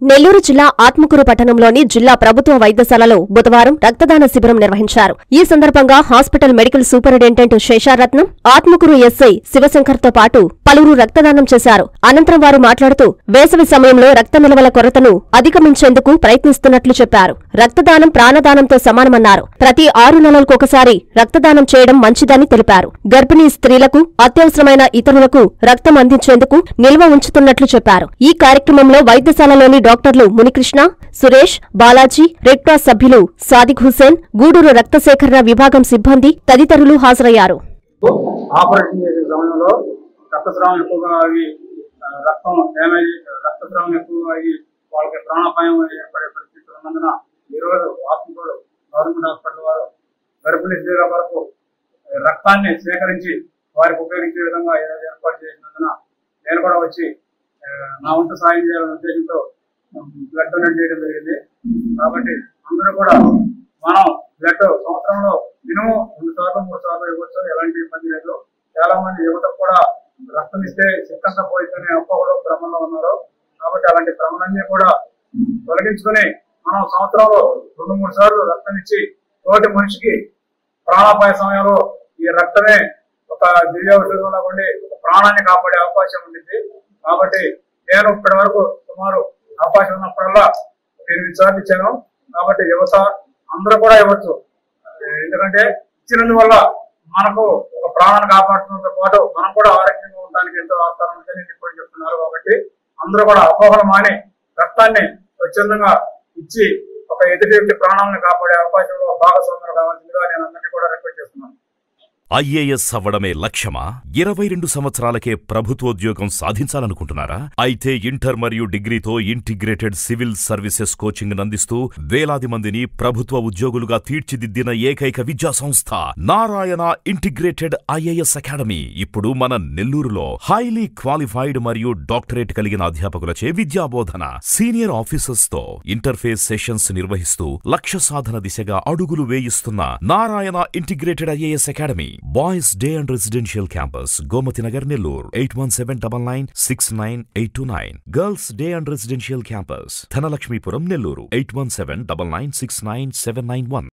నెల్లూరు జిల్లా ఆత్మకూరు పట్టణంలోని జిల్లా ప్రభుత్వ వైద్యశాలలో బుధవారం రక్తదాన శిబిరం నిర్వహించారు ఈ సందర్భంగా hospital medical superintendent Sesharatnam Atmakur SI శివశంకర్తో పాటు పలువురు రక్తదానం చేశారు అనంతరం వారు మాట్లాడుతూ వేసవి సమయంలో రక్త నిల్వల కొరతను అధిగమించేందుకు ప్రయత్నిస్తున్నట్లు చెప్పారు రక్తదానం ప్రాణదానంతో సమానమన్నారు ప్రతి ఆరు నెలలకొకసారి రక్తదానం చేయడం మంచిదని తెలిపారు గర్భిణీ స్త్రీలకు అత్యవసరమైన ఇతరులకు రక్తం అందించేందుకు నిల్వ ఉంచుతున్నట్లు చెప్పారు ఈ కార్యక్రమంలో వైద్యశాలలోని డాక్టర్లు మునికృష్ణ సురేష్ బాలాజీ రెడ్ క్రాస్ సభ్యులు సాదిక్ హుసేన్ గూడూరు రక్త సేకరణ విభాగం సిబ్బంది తదితరులు హాజరయ్యారు ఆపరేషన్ చేసే సమయంలో రక్తస్రావం ఎక్కువగా అయ్యి ఆ, రక్తం డ్యామేజ్ రక్తస్రావం ఎక్కువగా అయ్యి వాళ్ళకి ప్రాణాపాయం ఏర్పడే పరిస్థితులు ఉన్నందున ఈరోజు హాస్పిటల్ గవర్నమెంట్ హాస్పిటల్ వారు గర్భిణీ స్త్రీల వరకు రక్తాన్ని సేకరించి వారికి ఉపయోగించే విధంగా ఈరోజు ఏర్పాటు చేసినందున నేను కూడా వచ్చి ఆ, నా వంతు సాయం చేయాలనే ఉద్దేశంతో బ్లడ్ డొనేట్ చేయడం జరిగింది కాబట్టి అందరూ కూడా మనం బ్లడ్ సంవత్సరంలో మినిమం రెండు సార్లు మూడు సార్లు ఇవ్వచ్చు ఎలాంటి ఇబ్బంది లేదు చాలా మంది యువతకు కూడా రక్తం ఇస్తే చిత్తంగా పోయిందనే అపోహలో భ్రమంలో ఉన్నారు కాబట్టి అలాంటి భ్రమలన్నీ కూడా తొలగించుకొని మనం సంవత్సరంలో రెండు మూడు సార్లు రక్తం ఇచ్చి తోటి మనిషికి ప్రాణాపాయ సమయంలో ఈ రక్తమే ఒక దివ్య ఔషధంలో ఉండి ఒక ప్రాణాన్ని కాపాడే అవకాశం ఉండింది కాబట్టి నేను ఇప్పటి వరకు సుమారు అవకాశం ఉన్నప్పుడల్లా ఒక ఎనిమిది సార్లు ఇచ్చాను కాబట్టి యువత అందరూ కూడా ఇవ్వచ్చు ఎందుకంటే ఇచ్చినందువల్ల మనకు ఒక ప్రాణాన్ని కాపాడుతున్నతో పాటు మనం కూడా ఆరోగ్యంగా ఉండడానికి ఎంతో ఆస్కారం ఉందని ఇప్పుడు చెప్తున్నారు కాబట్టి అందరూ కూడా అపోహలు మాని రక్తాన్ని స్వచ్ఛందంగా ఇచ్చి ఒక ఎదుటి వ్యక్తి ప్రాణాలను కాపాడే అవకాశంలో భాగస్వామ్యం కావాల్సిందిగా నేను అందరినీ కూడా రిక్వెస్ట్ చేస్తున్నాను ఐఏఎస్ అవ్వడమే లక్ష్యమా ఇరవై రెండు సంవత్సరాలకే ప్రభుత్వోద్యోగం సాధించాలనుకుంటున్నారా అయితే ఇంటర్ మరియు డిగ్రీతో ఇంటిగ్రేటెడ్ సివిల్ సర్వీసెస్ కోచింగ్ అందిస్తూ వేలాది మందిని ప్రభుత్వ ఉద్యోగులుగా తీర్చిదిద్దిన ఏకైక విద్యా సంస్థ నారాయణ ఇంటిగ్రేటెడ్ ఐఏఎస్ అకాడమీ ఇప్పుడు మన నెల్లూరులో హైలీ క్వాలిఫైడ్ మరియు డాక్టరేట్ కలిగిన అధ్యాపకులచే విద్యాబోధన సీనియర్ ఆఫీసర్స్ తో ఇంటర్ఫేస్ సెషన్స్ నిర్వహిస్తూ లక్ష్య సాధన దిశగా అడుగులు వేయిస్తున్న Narayana integrated IAS academy boys day and residential campus Gomathi Nagar Nellore eight one seven double nine six nine eight two nine girls day and residential campus Dhanalakshmipuram Nellore eight one seven double nine six nine seven nine one